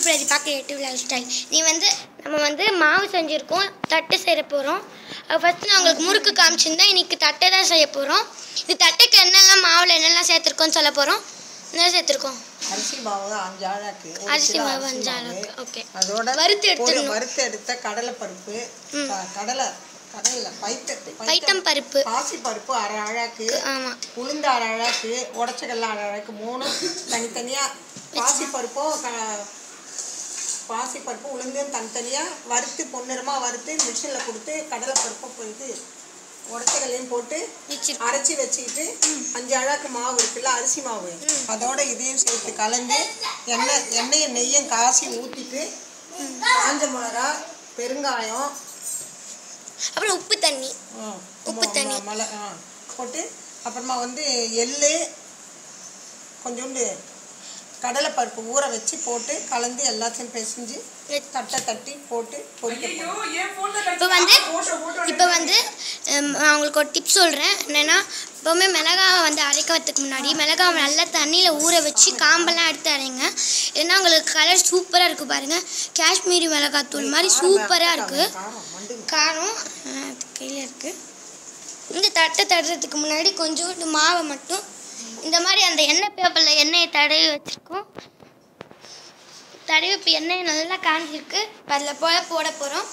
Pratibha creative life style நீ வந்து நம்ம வந்து மாவு செஞ்சுருக்கோம் தட்டு செய்ய போகிறோம் ஃபஸ்ட்டு நான் உங்களுக்கு முறுக்கு காமிச்சிருந்தேன் இன்னைக்கு தட்டை தான் செய்ய போகிறோம் இது தட்டைக்கு என்னெல்லாம் மாவில் என்னெல்லாம் சேர்த்துருக்கோம்னு சொல்ல போகிறோம் என்ன சேர்த்துருக்கோம் அரிசி மாவு அஞ்சு ஆழாக்கு ஒரு அரிசி கிலோ மாவு அரிசி அஞ்சு மாவு. ஆழாக்கு, ஓகே. அதோட வறுத்து ஒரு எடுத்துடணும். வறுத்து எடுத்த கடலை பருப்பு க- கடலை கடலை பைத்த பைத்தம் பருப்பு பாசி பருப்பு அரை அழாக்கு ஆமாம் உளுந்து அரை அழாக்கு உடச்சக்கல்ல அரை அழாக்கு மூணும் தனித்தனியாக பாசி பருப்பும் க பாசி பருப்பு உளுந்தையும் தனித்தனியாக வறுத்து பொன்னிறமாக வறுத்து மிஷினில் கொடுத்து கடலை பருப்பும் இது உடச்சக்கல்லையும் போட்டு வச்சிருக்கோம் அரைச்சி வச்சுக்கிட்டு அஞ்சு அழகு மாவு இருக்குல்ல அரிசி மாவு அதோட இதையும் சேர்த்து கலந்து எண்ணெய் எண்ணெயும் நெய்யும் காசி ஊற்றிட்டு காஞ்ச மிளகா பெருங்காயம் அப்புறம் உப்பு தண்ணி ம், உப்பு மொ- தண்ணி. மொ- மிள ஆ, போட்டு அப்புறமா வந்து எள்ளு கொஞ்சோண்டு கடலைப்பருப்பு ஊற வச்சு போட்டு கலந்து எல்லாத்தையும் பிசைஞ்சு தட்டை தட்டி போட்டு பொரிக்க போகிறோம் இப்போ வந்து இப்போ வந்து ஹம், நான் உங்களுக்கு ஒரு டிப்ஸ் சொல்கிறேன் என்னென்னா எப்போவுமே மிளகாவை வந்து அரைக்கிறதுக்கு முன்னாடி மிளகாவை நல்லா தண்ணியில் ஊற வச்சு காம்பெல்லாம் எடுத்து அரைங்க ஏன்னா உங்களுக்கு கலர் சூப்பராக இருக்குது பாருங்கள் காஷ்மீரி மிளகாத்தூள் மாதிரி சூப்பராக இருக்குது காரம் மண்டு காரம் அஹ், அது கையில் இருக்குது இந்த தட்டை தடுறதுக்கு முன்னாடி கொஞ்சோண்டு மாவை மட்டும் இந்த மாதிரி அந்த எண்ணெய் பேப்பரில் எண்ணெயை தடவி வச்சுருக்கோம் தடவி இப்போ எண்ணெய் நல்லா காஞ்சிருக்கு அதில் போல போட போகிறோம்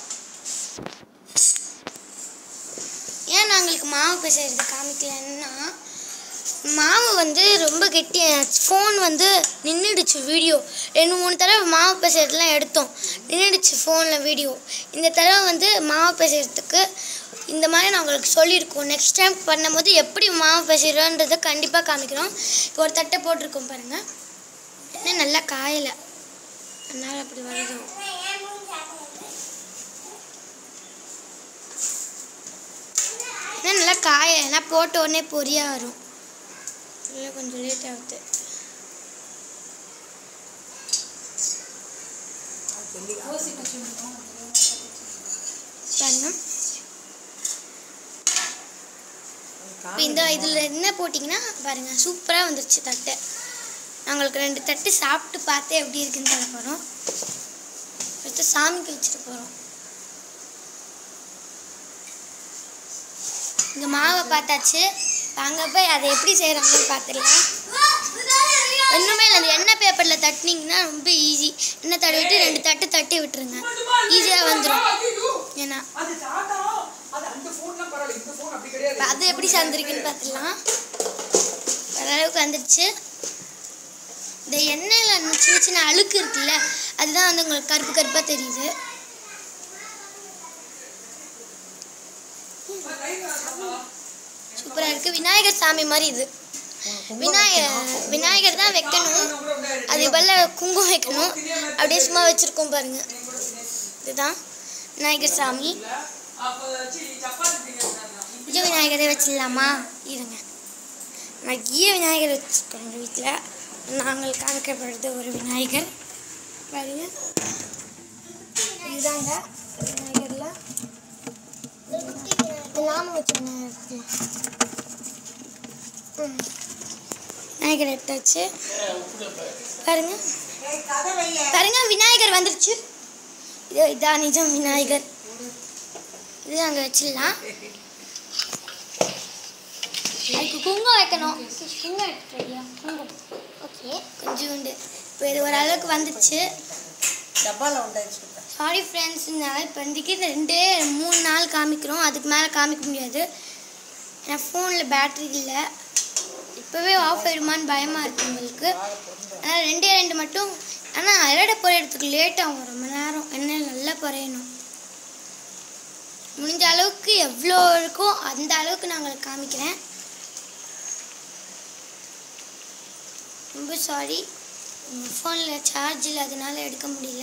ஏன் நான் உங்களுக்கு மாவு பிசைறது காமிக்கலன்னா மாவு வந்து ரொம்ப கெட்டி ஃபோன் வந்து நின்றுடுச்சு வீடியோ ரெண்டு மூணு தடவை மாவு பிசைறதுலாம் எடுத்தோம் நின்றுடுச்சு ஃபோனில் வீடியோ இந்த தடவை வந்து மாவு பிசைறதுக்கு இந்த மாதிரி நான் உங்களுக்கு சொல்லியிருக்கோம் நெக்ஸ்ட் டைம் பண்ணும்போது எப்படி மாவு பிசைறோன்றதை கண்டிப்பாக காமிக்கிறோம் இப்போ ஒரு தட்டை போட்டிருக்கோம் பாருங்கள் என்ன நல்லா காயலை அதனால் அப்படி வருது இன்னும் நல்லா காய ஏன்னா போட்ட உடனே பொரியாக வரும் இல்லை கொஞ்சம் லேட் ஆகுது பாருங்க இப்போ இந்த இதில் என்ன போட்டிங்கன்னா பாருங்க சூப்பராக வந்துருச்சு தட்டை நான் உங்களுக்கு ரெண்டு தட்டு சாப்பிட்டு பார்த்து எப்படி இருக்குன்னு சொல்ல போகிறோம் ஃபஸ்ட்டு சாமிக்கு வச்சுட்டு போகிறோம் இந்த மாவை பார்த்தாச்சு வாங்க போய் அதை எப்படி செய்கிறாங்கன்னு பார்த்துடலாம் ஒன்றுமே இல்லை அந்த எண்ணெய் பேப்பரில் தட்டினீங்கன்னா ரொம்ப ஈஸி எண்ணெய் தடவிட்டு ரெண்டு தட்டு தட்டி விட்டுருங்க ஈஸியாக வந்துடும் ஏன்னா அது டாடா அது அந்த ஃபோன்லாம் பரவாயில்ல இந்த ஃபோன் அப்படி கிடையாது இப்ப அது எப்படி சந்திருக்குன்னு பார்த்துடலாம் ஓரளவுக்கு வந்துடுச்சு இந்த எண்ணெயில் சின்ன சின்ன அழுக்கு இருக்குல்ல அதுதான் வந்து உங்களுக்கு கருப்பு கருப்பாக தெரியுது சூப்பராக இருக்குது விநாயகர் சாமி மாதிரி இது விநாயகர் விநாயகர் தான் வைக்கணும் அது பதிலா குங்குமம் வைக்கணும் அப்படியே சும்மா வச்சுருக்கோம் பாருங்க இதுதான் விநாயகர் சாமி அப்ப சி சப்பாத்தி திங்கிறாங்க ஈய விநாயகரை வச்சிடலாமா இருங்க நான் ஈய விநாயகர் வச்சுருக்கோம் எங்கள் வீட்டில் நாங்கள் காமிக்கப்படுறது ஒரு விநாயகர் பாருங்க இதுதாங்க விநாயகரில் நாம வச்ச விநாயகர் ம். விநாயகர் எடுத்தாச்சு பாருங்க பாருங்க விநாயகர் வந்துருச்சு இது இதான் நிஜம் விநாயகர் இது அங்கே வச்சிடலாம் அதுக்கு குங்குமம் வைக்கணும் குங்குமம் எடுத்துட்டியா குங்குமம் ஓகே கொஞ்சோண்டு இப்போ இது ஓரளவுக்கு வந்துச்சு டப்பாவில் உண்டாச்சு சாரி ஃப்ரெண்ட்ஸ் இதனால் இப்போதைக்கு இந்த ரெண்டே மூணு நாள் காமிக்கிறோம் அதுக்கு மேலே காமிக்க முடியாது ஏன்னா ஃபோனில் பேட்ரி இல்லை இப்போவே ஆஃப் ஆயிடுமான்னு பயமாக இருக்குது உங்களுக்கு ஆனால் ரெண்டே ரெண்டு மட்டும் ஆனால் அரடை பொரியறதுக்கு லேட் ஆகும் ரொம்ப நேரம் எண்ணெய் நல்லா பொரியணும் முடிஞ்ச அளவுக்கு எவ்வளோ இருக்கோ அந்த அளவுக்கு நான் உங்களுக்கு காமிக்கிறேன் ரொம்ப சாரி ஃபோனில் சார்ஜ் இல்லாதனால எடுக்க முடியல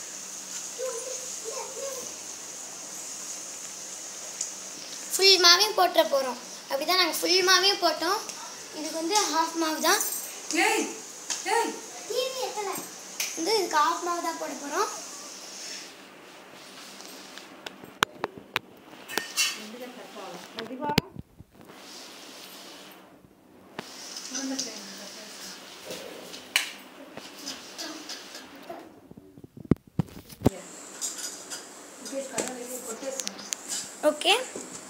ஃபுல் மாவையும் போட்டுற போகிறோம் அப்படி தான் நாங்கள் ஃபுல் மாவையும் போட்டோம் இதுக்கு வந்து ஹாஃப் மாவு தான் ஏய் ஏய் வந்து இதுக்கு ஹாஃப் மாவு தான் போட போகிறோம் ஓகே